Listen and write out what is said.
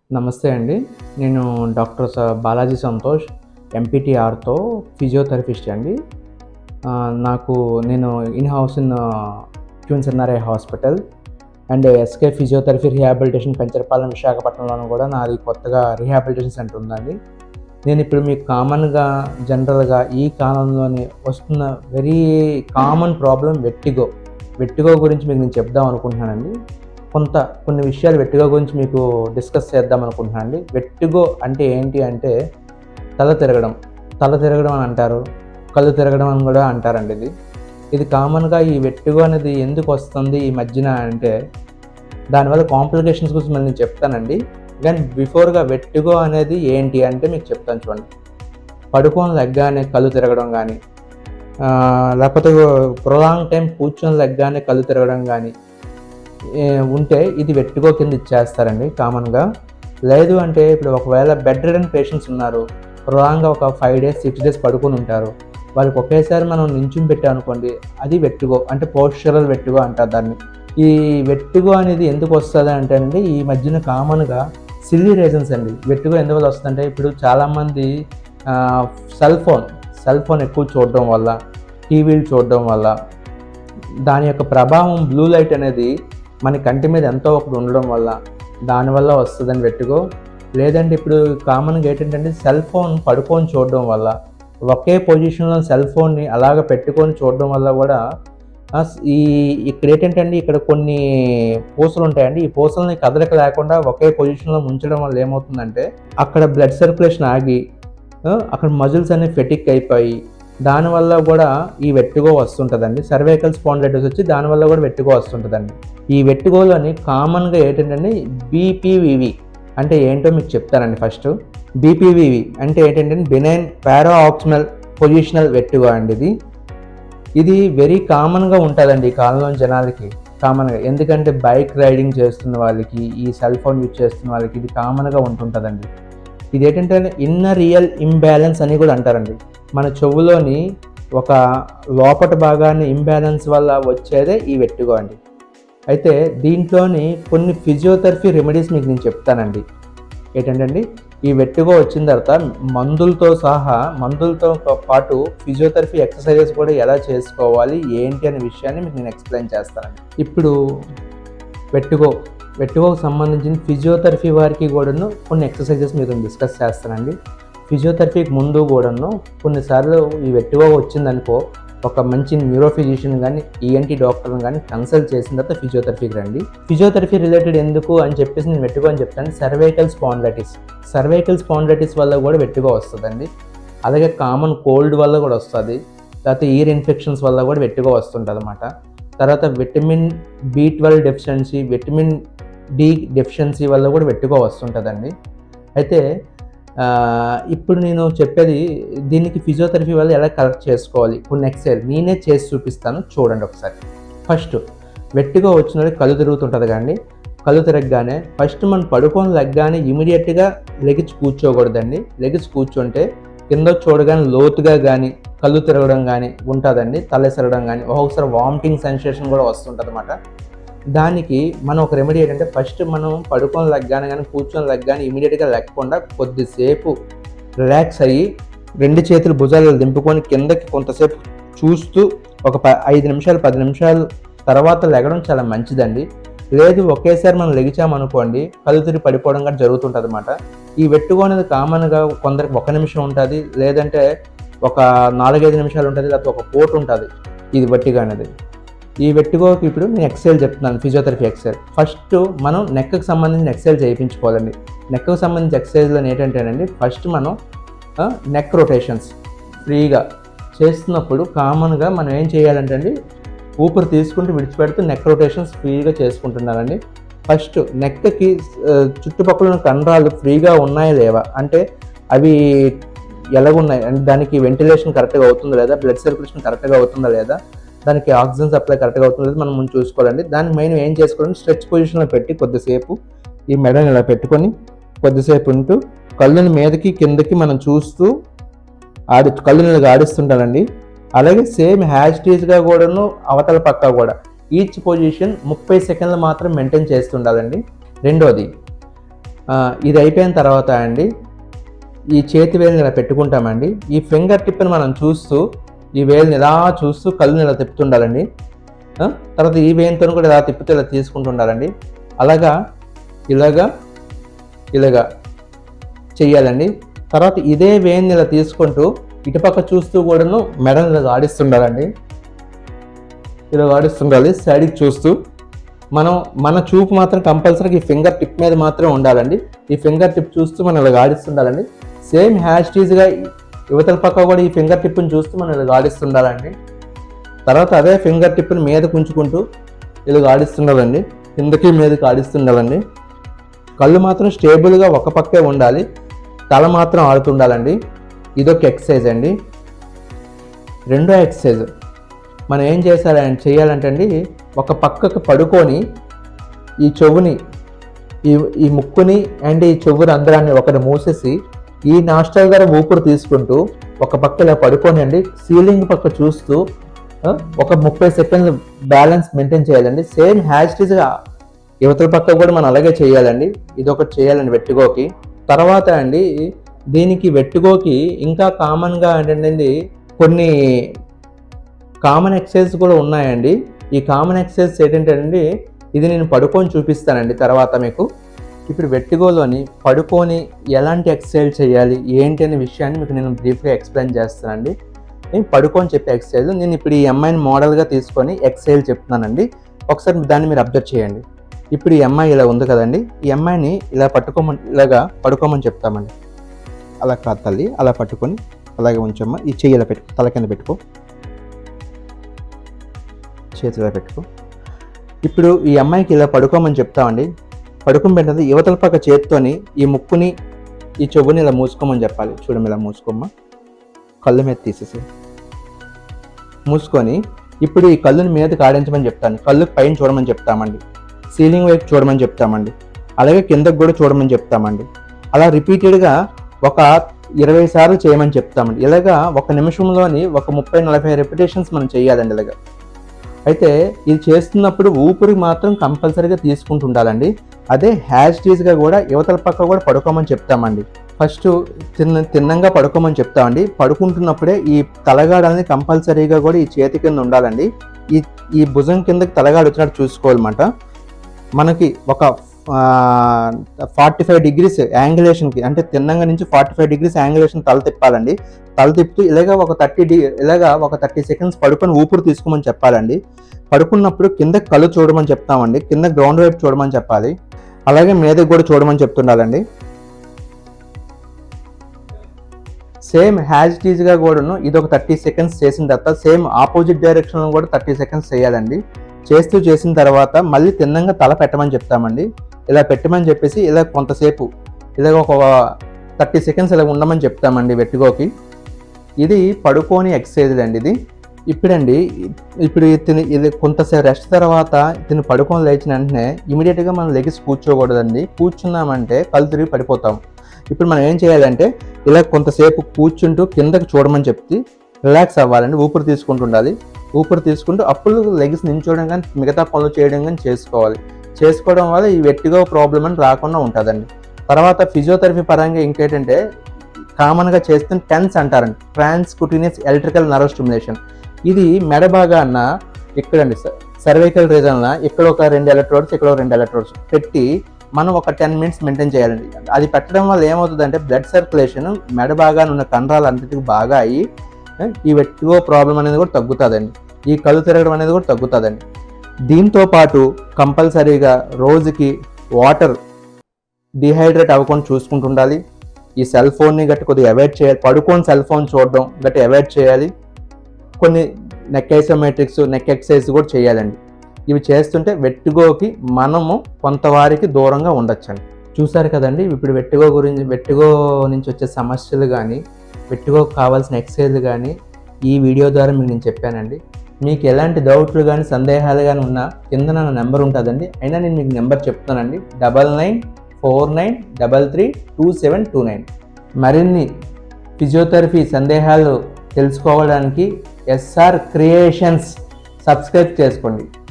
నమస్తే అండి నేను డాక్టర్ స బాలాజీ సంతోష్ ఎంపీటీఆర్తో ఫిజియోథెరపిస్ట్ అండి ఆ, నాకు నేను in house in Queens NRI hospital and SK physiotherapy rehabilitation Pencharapalem విశాఖపట్నంలోనూ కూడా నాది కొత్తగా రిహాబిలిటేషన్ సెంటర్ ఉందండి నేను ఇప్పుడు మీకు కామన్గా జనరల్గా ఈ కాలంలోని వస్తున్న very common problem vertigo vertigo గురించి మీకు నేను చెప్దాం అనుకుంటున్నానండి కొంత కొన్ని విషయాలు వెట్టిగో గురించి మీకు డిస్కస్ చేద్దాం అనుకుంటున్నానండి వెట్టిగో అంటే ఏంటి అంటే తల తిరగడం తల తిరగడం అని అంటారు కళ్ళు తిరగడం అని కూడా అంటారండి ఇది ఇది కామన్గా ఈ వెట్టిగో అనేది ఎందుకు వస్తుంది ఈ మధ్యన అంటే దానివల్ల కాంప్లికేషన్స్ గురించి మళ్ళీ నేను చెప్తానండి కానీ బిఫోర్గా వెట్టిగో అనేది ఏంటి అంటే మీకు చెప్తాను చూడండి పడుకొని లెగ్గానే కళ్ళు తిరగడం కానీ లేకపోతే ప్రొలాంగ్ టైం కూర్చొని లెగ్గానే కళ్ళు తిరగడం కానీ ఏ, ఉంటే ఇది వెట్టుకో కింద ఇచ్చేస్తారండి కామన్గా లేదు అంటే ఇప్పుడు ఒకవేళ బెడ్ రిడన్ పేషెంట్స్ ఉన్నారు ప్రొలాంగ్గా ఒక ఫైవ్ డేస్ సిక్స్ డేస్ పడుకొని ఉంటారు వాళ్ళకి ఒకేసారి మనం నించుని పెట్టామనుకోండి అది వెట్టుగో అంటే పోస్చరల్ వెట్టుగో అంటారు దాన్ని ఈ వెట్టుగో అనేది ఎందుకు వస్తుంది అంటే అండి ఈ మధ్యన కామన్గా సిల్లీ రీజన్స్ అండి వెట్టుగో ఎందువల్ల వస్తుందంటే ఇప్పుడు చాలామంది సెల్ ఫోన్ సెల్ ఫోన్ ఎక్కువ చూడడం వల్ల టీవీలు చూడడం వల్ల దాని యొక్క ప్రభావం బ్లూ లైట్ అనేది మన కంటి మీద ఎంతో ఒకటి ఉండడం వల్ల దానివల్ల వస్తుందని పెట్టుకో లేదంటే ఇప్పుడు కామన్గా ఏంటంటే సెల్ ఫోన్ పడుకొని చూడడం వల్ల ఒకే పొజిషన్లో సెల్ ఫోన్ని అలాగ పెట్టుకొని చూడడం వల్ల కూడా ఆ, ఈ ఇక్కడ ఏంటంటే ఇక్కడ కొన్ని పూసలు ఉంటాయండి ఈ పూసల్ని కదలిక లేకుండా ఒకే పొజిషన్లో ఉంచడం వల్ల ఏమవుతుందంటే అక్కడ బ్లడ్ సర్క్యులేషన్ ఆగి ఆ, అక్కడ మజిల్స్ అనేవి ఫెటిక్ అయిపోయి దానివల్ల కూడా ఈ వెట్టుగో వస్తుంటుందండి సర్వైకల్ స్పాండిలైటిస్ వచ్చి దానివల్ల కూడా వెట్టుగో వస్తుంటుందండి ఈ వెట్టుగోలోని కామన్గా ఏంటంటే బీపీవివి అంటే ఏంటో మీకు చెప్తానండి ఫస్ట్ బీపీవివి అంటే ఏంటంటే బినైన్ పారా ఆక్సిమల్ పొజిషనల్ వెట్టుగో అండి ఇది ఇది వెరీ కామన్గా ఉంటుందండి ఈ కాలంలో జనాలకి కామన్గా ఎందుకంటే బైక్ రైడింగ్ చేస్తున్న వాళ్ళకి ఈ సెల్ ఫోన్ యూజ్ చేస్తున్న వాళ్ళకి ఇది కామన్గా ఉంటుంటుందండి ఇది ఏంటంటే ఇన్నర్ రియల్ ఇంబ్యాలెన్స్ అని కూడా అంటారండి మన చెవులోని ఒక లోపట భాగాన్ని ఇంబ్యాలెన్స్ వల్ల వచ్చేదే ఈ వెట్టుగో అండి అయితే దీంట్లోని కొన్ని ఫిజియోథెరపీ రెమెడీస్ మీకు నేను చెప్తానండి ఏంటంటే ఈ వెట్టుగో వచ్చిన తర్వాత మందులతో సహా మందులతో పాటు ఫిజియోథెరపీ ఎక్సర్సైజెస్ కూడా ఎలా చేసుకోవాలి ఏంటి అనే విషయాన్ని మీకు నేను ఎక్స్ప్లెయిన్ చేస్తానండి ఇప్పుడు వెట్టుగో వెట్టుగోకు సంబంధించిన ఫిజియోథెరపీ వారికి కూడాను కొన్ని ఎక్సర్సైజెస్ మీరు డిస్కస్ చేస్తానండి ఫిజియోథెరపీకి ముందు కూడాను కొన్నిసార్లు ఈ వెట్టుగో వచ్చిందనుకో ఒక మంచి న్యూరో ఫిజిషియన్ కానీ ఈఎన్టీ డాక్టర్ని కానీ కన్సల్ట్ చేసిన తర్వాత ఫిజియోథెరపీకి రండి ఫిజియోథెరపీ రిలేటెడ్ ఎందుకు అని చెప్పేసి నేను వెట్టుకో అని చెప్తాను సర్వైకల్ స్పాండ్లైటిస్ సర్వైకల్ స్పాండ్లైటిస్ వల్ల కూడా వెట్టుగో వస్తుందండి అలాగే కామన్ కోల్డ్ వల్ల కూడా వస్తుంది లేకపోతే ఇయర్ ఇన్ఫెక్షన్స్ వల్ల కూడా వెట్టుగో వస్తుంటుంది అనమాట తర్వాత vitamin B twelve deficiency vitamin D deficiency వల్ల కూడా వెట్టుగో వస్తుంటుందండి అయితే ఆ, ఇప్పుడు నేను చెప్పేది దీనికి ఫిజియోథెరపీ వల్ల ఎలా కరెక్ట్ చేసుకోవాలి కొన్ని ఎక్సైజ్ నేనే చేసి చూపిస్తాను చూడండి ఒకసారి ఫస్ట్ వెట్టిగా వచ్చిన వాళ్ళకి కళ్ళు తిరుగుతుంటుంది కానీ కళ్ళు తిరగగానే ఫస్ట్ మనం పడుకొని లెగ్గానే ఇమీడియట్గా లెగిచి కూర్చోకూడదండి లెగిచి కూర్చుంటే కింద చూడగానే లోతుగా కానీ కళ్ళు తిరగడం కానీ ఉంటుందండి తలెసరడం కానీ ఒక్కొక్కసారి వామిటింగ్ సెన్సేషన్ కూడా వస్తుంటుంది అనమాట దానికి మనం ఒక రెమెడీ ఏంటంటే ఫస్ట్ మనం పడుకొని లెగ్గానే కానీ కూర్చొని లెగ్గానే ఇమీడియట్గా లెక్కకుండా కొద్దిసేపు రిలాక్స్ అయ్యి రెండు చేతులు భుజాలు దింపుకొని కిందకి కొంతసేపు చూస్తూ ఒక ప ఐదు నిమిషాలు పది నిమిషాలు తర్వాత లెగడం చాలా మంచిదండి లేదు ఒకేసారి మనం లెగిచామనుకోండి కళ్ళు తిరిగి పడిపోవడం కూడా జరుగుతుంటుంది అనమాట ఈ వెట్టుకో అనేది కామన్గా కొందరికి ఒక నిమిషం ఉంటుంది లేదంటే ఒక నాలుగైదు నిమిషాలు ఉంటుంది లేకపోతే ఒక పోటు ఉంటుంది ఇది వట్టిగా అనేది ఈ వెట్టుకోకి ఇప్పుడు నేను ఎక్సైల్ చెప్తున్నాను ఫిజియోథెరపీ ఎక్సైల్ ఫస్ట్ మనం నెక్కి సంబంధించిన ఎక్సైల్ చేయించుకోవాలండి నెక్కి సంబంధించిన ఎక్సైజ్లో ఏంటంటేనండి ఫస్ట్ మనం నెక్ రొటేషన్స్ ఫ్రీగా చేస్తున్నప్పుడు కామన్గా మనం ఏం చేయాలంటే అండి ఊపిరి తీసుకుంటూ విడిచిపెడుతూ నెక్ రొటేషన్స్ ఫ్రీగా చేసుకుంటున్నానండి ఫస్ట్ నెక్కి చుట్టుపక్కల ఉన్న కండరాలు ఫ్రీగా ఉన్నాయా లేవా అంటే అవి ఎలాగున్నాయి అంటే దానికి వెంటిలేషన్ కరెక్ట్గా అవుతుందా లేదా బ్లడ్ సర్క్యులేషన్ కరెక్ట్గా అవుతుందా లేదా దానికి ఆక్సిజన్ సప్లై కరెక్ట్గా అవుతుందా లేదా మనం ముందు చూసుకోవాలండి దానికి మెయిన్ ఏం చేసుకోవాలంటే స్ట్రెచ్ పొజిషన్లో పెట్టి కొద్దిసేపు ఈ మెడని ఇలా పెట్టుకొని కొద్దిసేపు ఉంటూ కళ్ళని మీదకి కిందకి మనం చూస్తూ ఆడి కళ్ళని ఇలా ఆడిస్తుంటానండి అలాగే సేమ్ హ్యాష్టీజ్గా కూడాను అవతల పక్క కూడా ఈచ్ పొజిషన్ ముప్పై సెకండ్లు మాత్రం మెయింటైన్ చేస్తుండాలండి రెండోది ఆ, ఇది అయిపోయిన తర్వాత అండి ఈ చేతి వేలిని ఇలా పెట్టుకుంటామండి ఈ ఫింగర్ టిప్ని మనం చూస్తూ ఈ వేలిని ఇలా చూస్తూ కళ్ళుని ఇలా తిప్పుతుండాలండి ఆ, తర్వాత ఈ వేలితో కూడా ఇలా తిప్పుతూ ఇలా తీసుకుంటూ ఉండాలండి అలాగా ఇలాగా ఇలాగా చెయ్యాలండి తర్వాత ఇదే వేన్ని ఇలా తీసుకుంటూ ఇటుపక్క చూస్తూ కూడాను మెడని ఇలా ఆడిస్తుండాలండి ఇలా ఆడిస్తుండాలి సైడ్కి చూస్తూ మనం మన చూపు మాత్రం కంపల్సరీగా ఈ ఫింగర్ టిప్ మీద మాత్రం ఉండాలండి ఈ ఫింగర్ టిప్ చూస్తూ మనం ఇలా ఆడిస్తుండాలండి సేమ్ హ్యాష్టీజ్గా యువతల పక్క కూడా ఈ ఫింగర్ టిప్ని చూస్తూ మనం ఇలా ఆడిస్తుండాలండి తర్వాత అదే ఫింగర్ టిప్ని మీదకు ఉంచుకుంటూ ఇలా ఆడిస్తుండాలండి కిందకి మీదకి ఆడిస్తుండాలండి కళ్ళు మాత్రం స్టేబుల్గా ఒక పక్కే ఉండాలి తల మాత్రం ఆడుతుండాలండి ఇదొక ఎక్సర్సైజ్ అండి రెండో ఎక్సర్సైజ్ మనం ఏం చేశారంటే చేయాలంటే అండి ఒక పక్కకు పడుకొని ఈ చెవుని ఈ ఈ ముక్కుని అండ్ ఈ చెవు రంధ్రాన్ని ఒకటి మూసేసి ఈ నాస్టల్ ద్వారా ఊపిరి తీసుకుంటూ ఒక పక్క ఇలా పడుకొని అండి సీలింగ్ పక్క చూస్తూ ఆ, ఒక ముప్పై సెకండ్లు బ్యాలెన్స్ మెయింటైన్ చేయాలండి సేమ్ హ్యాస్టీస్గా యువతల పక్క కూడా మనం అలాగే చేయాలండి ఇది ఒకటి చేయాలండి వెట్టుగోకి తర్వాత అండి దీనికి వెట్టుగోకి ఇంకా కామన్గా ఏంటంటే కొన్ని కామన్ ఎక్సర్సైజ్ కూడా ఉన్నాయండి ఈ కామన్ ఎక్సర్సైజ్ ఏంటంటే ఇది నేను పడుకొని చూపిస్తానండి తర్వాత మీకు ఇప్పుడు వెట్టిగోలోని పడుకొని ఎలాంటి ఎక్సర్సైజ్ చేయాలి ఏంటి అనే విషయాన్ని మీకు నేను బ్రీఫ్గా ఎక్స్ప్లెయిన్ చేస్తానండి నేను పడుకొని చెప్పే ఎక్సర్సైజ్ నేను ఇప్పుడు ఈ అమ్మాయిని మోడల్గా తీసుకొని ఎక్సర్సైజ్ చెప్తున్నానండి ఒకసారి దాన్ని మీరు అబ్జర్వ్ చేయండి ఇప్పుడు ఈ అమ్మాయి ఇలా ఉంది కదండి ఈ అమ్మాయిని ఇలా పట్టుకోమని ఇలాగా పడుకోమని చెప్తామండి అలా కాదు తల్లి అలా పట్టుకొని అలాగే ఉంచమ్మా ఈ చెయ్యి ఇలా పెట్టుకో తల కింద పెట్టుకో చేతిలో పెట్టుకో ఇప్పుడు ఈ అమ్మాయికి ఇలా పడుకోమని చెప్తామండి పడుకుని పెట్టినది యువతల పక్క చేతితోని ఈ ముక్కుని ఈ చెవుని ఇలా మూసుకోమని చెప్పాలి చూడము ఇలా మూసుకోమ్మా కళ్ళు మీద తీసేసి మూసుకొని ఇప్పుడు ఈ కళ్ళుని మీదకి ఆడించమని చెప్తాను కళ్ళు పైన చూడమని చెప్తామండి సీలింగ్ వైపు చూడమని చెప్తామండి అలాగే కిందకు కూడా చూడమని చెప్తామండి అలా రిపీటెడ్గా ఒక ఇరవై సార్లు చేయమని చెప్తామండి ఇలాగా ఒక నిమిషంలోని ఒక ముప్పై నలభై రెపిటేషన్స్ మనం చేయాలండి ఇలాగా అయితే ఇది చేస్తున్నప్పుడు ఊపిరి మాత్రం కంపల్సరీగా తీసుకుంటూ ఉండాలండి అదే హ్యాష్టీస్గా కూడా యువతల పక్క కూడా పడుకోమని చెప్తామండి ఫస్ట్ తిన్న తిన్నంగా పడుకోమని చెప్తామండి పడుకుంటున్నప్పుడే ఈ తలగాడ అనేది కంపల్సరీగా కూడా ఈ చేతి కింద ఉండాలండి ఈ ఈ భుజం కిందకి తలగాడ వచ్చినట్టు చూసుకోవాలన్నమాట మనకి ఒక ఫార్టీ ఫైవ్ డిగ్రీస్ యాంగులేషన్కి అంటే తిన్నంగా నుంచి ఫార్టీ ఫైవ్ డిగ్రీస్ యాంగులేషన్ తల తిప్పాలండి తల తిప్పుతూ ఇలాగ ఒక థర్టీ డి ఇలాగా ఒక థర్టీ సెకండ్స్ పడుకొని ఊపిరి తీసుకోమని చెప్పాలండి పడుకున్నప్పుడు కింద కళ్ళు చూడమని చెప్తామండి కింద గ్రౌండ్ వైపు చూడమని చెప్పాలి అలాగే మీదకి కూడా చూడమని చెప్తుండాలండి సేమ్ హ్యాజ్ టీజ్గా కూడాను ఇది ఒక థర్టీ సెకండ్స్ చేసిన తర్వాత సేమ్ ఆపోజిట్ డైరెక్షన్లో కూడా థర్టీ సెకండ్స్ చేయాలండి చేస్తూ చేసిన తర్వాత మళ్ళీ తిన్నంగా తల పెట్టమని చెప్తామండి ఇలా పెట్టమని చెప్పేసి ఇలా కొంతసేపు ఇలా ఒక థర్టీ సెకండ్స్ ఇలా ఉండమని చెప్తామండి వెట్టుకోకి ఇది పడుకోని ఎక్సర్సైజ్ అండి ఇది ఇప్పుడండి ఇప్పుడు ఇతను ఇది కొంతసేపు రెస్ట్ తర్వాత ఇతను పడుకొని లేచిన వెంటనే ఇమీడియట్గా మనం లెగిసి కూర్చోకూడదండి కూర్చున్నామంటే కళ్ళు తిరిగి పడిపోతాం ఇప్పుడు మనం ఏం చేయాలంటే ఇలా కొంతసేపు కూర్చుంటూ కిందకి చూడమని చెప్తే రిలాక్స్ అవ్వాలండి ఊపిరి తీసుకుంటూ ఉండాలి ఊపిరి తీసుకుంటూ అప్పుడు లెగిసి నించోవడం కానీ మిగతా పనులు చేయడం కానీ చేసుకోవాలి చేసుకోవడం వల్ల ఈ వెట్టిగో ప్రాబ్లం అని రాకుండా ఉంటుందండి తర్వాత ఫిజియోథెరపీ పరంగా ఇంకేంటంటే కామన్గా చేస్తున్న టెన్స్ అంటారండి transcutaneous electrical nerve stimulation ఇది మెడ భాగాన ఇక్కడండి సర్వైకల్ రీజన్లో ఇక్కడ ఒక రెండు ఎలక్ట్రోడ్స్ ఇక్కడ ఒక రెండు ఎలక్ట్రోడ్స్ పెట్టి మనం ఒక టెన్ మినిట్స్ మెయింటైన్ చేయాలండి అది పెట్టడం వల్ల ఏమవుతుందంటే బ్లడ్ సర్క్యులేషన్ మెడ భాగాన ఉన్న కండరాలు అన్నిటికీ బాగా అయ్యి ఏ, ఈ వెట్టిగో ప్రాబ్లం అనేది కూడా తగ్గుతుందండి ఈ కళ్ళు తిరగడం అనేది కూడా తగ్గుతుందండి దీంతో పాటు కంపల్సరీగా రోజుకి వాటర్ డిహైడ్రేట్ అవ్వకుండా చూసుకుంటూ ఉండాలి ఈ సెల్ ఫోన్ని గట్టి కొద్దిగా అవాయిడ్ చేయాలి పడుకొని సెల్ ఫోన్ చూడడం గట్టి అవాయిడ్ చేయాలి కొన్ని నెక్ ఐసోమెట్రిక్స్ నెక్ ఎక్సర్సైజ్ కూడా చేయాలండి ఇవి చేస్తుంటే వెట్టుగోకి మనము కొంతవారికి దూరంగా ఉండొచ్చండి చూసారు కదండి ఇప్పుడు వెట్టుగో గురించి వెట్టుగో నుంచి వచ్చే సమస్యలు కానీ వెట్టుగోకు కావాల్సిన ఎక్సర్సైజ్లు కానీ ఈ వీడియో ద్వారా మీకు నేను చెప్పానండి మీకు ఎలాంటి డౌట్లు కానీ సందేహాలు కానీ ఉన్నా కింద నా నెంబర్ ఉంటుందండి అయినా నేను మీకు నెంబర్ చెప్తానండి double nine four nine double three two seven two nine మరిన్ని ఫిజియోథెరపీ సందేహాలు తెలుసుకోవడానికి ఎస్ఆర్ క్రియేషన్స్ సబ్స్క్రైబ్ చేసుకోండి